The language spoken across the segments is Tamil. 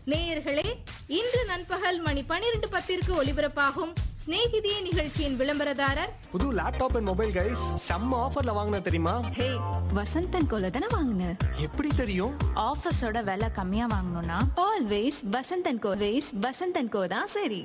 நேயர்களே இன்று நண்பகல் மணி பனிரெண்டு பத்திற்கு ஒலிபரப்பாகும் சிநேகிதியே நிகழ்ச்சியின் விளம்பரதாரர் புது லேப்டாப் அண்ட் மொபைல் கைஸ் செம்ம ஆஃபர்ல வாங்கின தெரியுமா ஹே வசந்தன் கோல தானே வாங்கின எப்படி தெரியும் ஆஃபீஸோட விலை கம்மியா வாங்கணும்னா ஆல்வேஸ் வசந்தன் கோ வேஸ் வசந்தன் கோ தான் சரி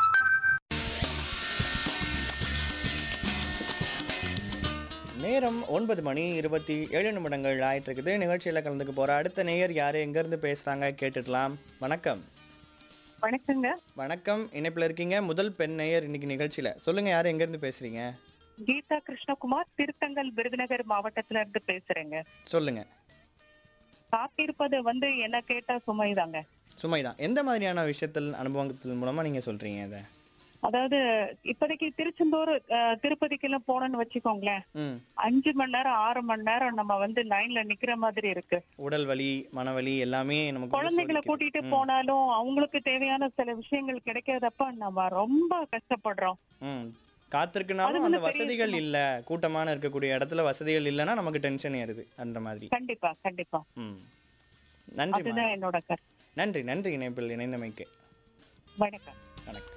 நேரம் ஒன்பது மணி இருபத்தி ஏழு நிமிடங்கள் ஆயிட்டு இருக்குது நிகழ்ச்சியில் கலந்துக்க போற அடுத்த நேயர் யாரு எங்கேருந்து பேசுறாங்க கேட்டுடலாம் வணக்கம் வணக்கங்க வணக்கம் இணைப்பில் இருக்கீங்க முதல் பெண் நேயர் இன்னைக்கு நிகழ்ச்சியில சொல்லுங்க யாரு எங்கேருந்து பேசுறீங்க கீதா கிருஷ்ணகுமார் திருத்தங்கல் விருதுநகர் மாவட்டத்துல இருந்து பேசுறேங்க சொல்லுங்க காத்திருப்பது வந்து என்ன கேட்டா சுமைதாங்க சுமைதான் எந்த மாதிரியான விஷயத்தில் அனுபவத்தின் மூலமா நீங்க சொல்றீங்க இதை அதாவது இப்போதைக்கு திருச்செந்தூர் அஹ், திருப்பதிக்கு எல்லாம் போனோம்னு வச்சுக்கோங்களேன் ம் அஞ்சு மணி நேரம் ஆறு மணி நேரம் நம்ம வந்து லைன்ல நிக்கிற மாதிரி இருக்கு உடல் வலி மனவலி எல்லாமே நமக்கு வந்து குழந்தைகளை சோதிக்குது. கூட்டிட்டு ம், போனாலும் அவங்களுக்கு தேவையான சில விஷயங்கள் கிடைக்காதப்ப நம்ம ரொம்ப கஷ்டப்படுறோம் ம் காத்திருக்குனாலும் அது அந்த வந்து பெரிய வசதிகள் விஷயம். இல்ல கூட்டமான இருக்கக்கூடிய இடத்துல வசதிகள் இல்லைன்னா நமக்கு டென்ஷன் ஏறுது அந்த மாதிரி கண்டிப்பா கண்டிப்பா ம் நன்றி அதுதான் என்னோட கருத்து நன்றி நன்றி இணைப்பில் இணைந்தமைக்கு வணக்கம் வணக்கம்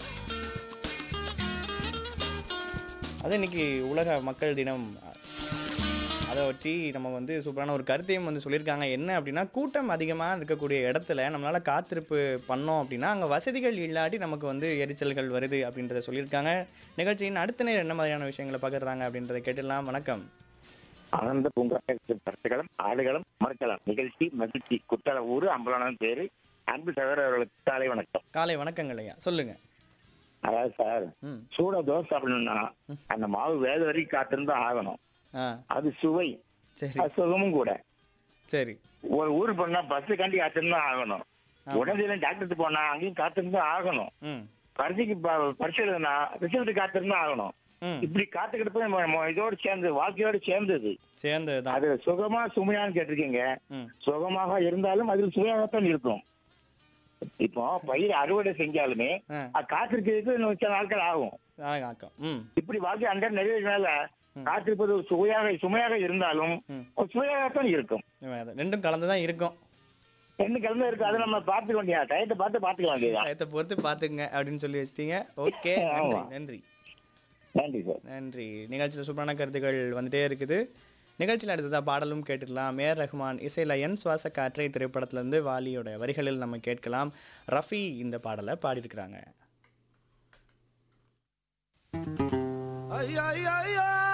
அது இன்னைக்கு உலக மக்கள் தினம் அதை வச்சு நம்ம வந்து சூப்பரான ஒரு கருத்தையும் வந்து சொல்லியிருக்காங்க என்ன அப்படின்னா கூட்டம் அதிகமாக இருக்கக்கூடிய இடத்துல நம்மளால காத்திருப்பு பண்ணோம் அப்படின்னா அங்கே வசதிகள் இல்லாட்டி நமக்கு வந்து எரிச்சல்கள் வருது அப்படின்றத சொல்லியிருக்காங்க நிகழ்ச்சியின் அடுத்த நேரம் என்ன மாதிரியான விஷயங்களை பகிர்றாங்க அப்படின்றத கேட்டுடலாம் வணக்கம் ஆனந்த பூங்கா பரத்துகளும் ஆடுகளும் மறுக்கலாம் நிகழ்ச்சி மகிழ்ச்சி குற்றால ஊரு அம்பலானம் பேரு அன்பு சகோதரர்களுக்கு காலை வணக்கம் காலை வணக்கங்கள் ஐயா சொல்லுங்க அதாவது சார் ம் சூட தோசை அப்படின்னா அந்த மாவு வேத வரைக்கும் காத்திருந்தா ஆகணும் ஆ அது சுவை சரி அது சுகமும் கூட சரி ஒரு ஊர் போனா பஸ் காண்டி காத்திருந்தா ஆகணும் ஆமா. உடனே டாக்டருக்கு போனா அங்கேயும் காத்திருந்தா ஆகணும் ம் பரீட்சைக்கு ப- பரிசு எழுதுனா ரிசல்ட் காத்திருந்தா ஆகணும் ம் இப்படி காத்துக்கிட்டு போய் ம- ம- இதோடு சேர்ந்து வாழ்க்கையோடு சேர்ந்தது சேர்ந்தது தான் அது சுகமா சுமையான்னு கேட்டிருக்கீங்க ம் சுகமாக இருந்தாலும் அதில் சுவையாகத்தான் இருக்கும் இப்போ பயிர் அறுவடை செஞ்சாலுமே ஆ அது காத்திருக்கிறதுக்கு இன்னும் சில நாட்கள் ஆகும் ஆக்கம் ம் இப்படி வாழ்க்கை அந்த நிறைவேறினால காத்திருப்பது ஒரு சுவையாக சுமையாக இருந்தாலும் ம். ஒரு சுவையாகத்தான் இருக்கும் இவன் அது ரெண்டும் கலந்து தான் இருக்கும் ரெண்டு கிழமை இருக்கு அதை நம்ம பார்த்துக்க வேண்டிய டயத்தை பார்த்து பார்த்துக்க வேண்டியதுதான் டயத்தை பொறுத்து பார்த்துங்க அப்படின்னு சொல்லி வச்சிட்டீங்க ஓகே நன்றி ஆமா. நன்றி நன்றி சார் நன்றி நிகழ்ச்சியில் சூப்பரான கருத்துக்கள் வந்துட்டே இருக்குது நிகழ்ச்சியில் அடுத்ததா பாடலும் கேட்டுக்கலாம் ஏர் ரஹ்மான் இசையில் என் சுவாச காற்றை திரைப்படத்திலிருந்து வாலியோட வரிகளில் நம்ம கேட்கலாம் ரஃபி இந்த பாடலை பாடியிருக்கிறாங்க ஐயா ஐயா ஐயா